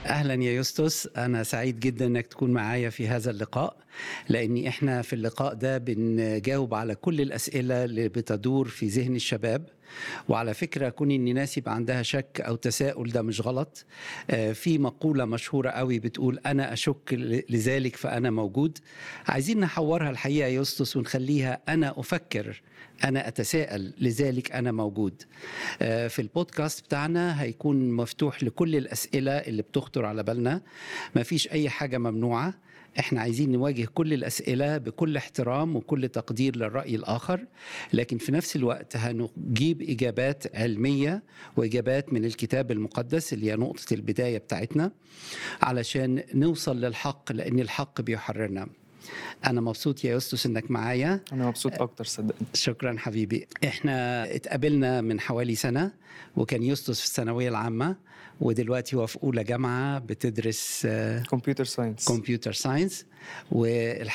اهلا يا يوستوس انا سعيد جدا انك تكون معايا في هذا اللقاء لان احنا في اللقاء ده بنجاوب على كل الاسئله اللي بتدور في ذهن الشباب وعلى فكره كون ان الناس يبقى عندها شك او تساؤل ده مش غلط آه، في مقوله مشهوره قوي بتقول انا اشك ل- لذلك فانا موجود عايزين نحورها الحقيقه يا يوستوس ونخليها انا افكر انا اتساءل لذلك انا موجود آه، في البودكاست بتاعنا هيكون مفتوح لكل الاسئله اللي بتخطر على بالنا مفيش اي حاجه ممنوعه احنا عايزين نواجه كل الاسئله بكل احترام وكل تقدير للراي الاخر لكن في نفس الوقت هنجيب اجابات علميه واجابات من الكتاب المقدس اللي هي نقطه البدايه بتاعتنا علشان نوصل للحق لان الحق بيحررنا انا مبسوط يا يوستوس انك معايا انا مبسوط اكتر صدقني شكرا حبيبي احنا اتقابلنا من حوالي سنة وكان يوستوس في الثانوية العامة ودلوقتي هو في أولى جامعة بتدرس كمبيوتر ساينس كمبيوتر ساينس والحقيقة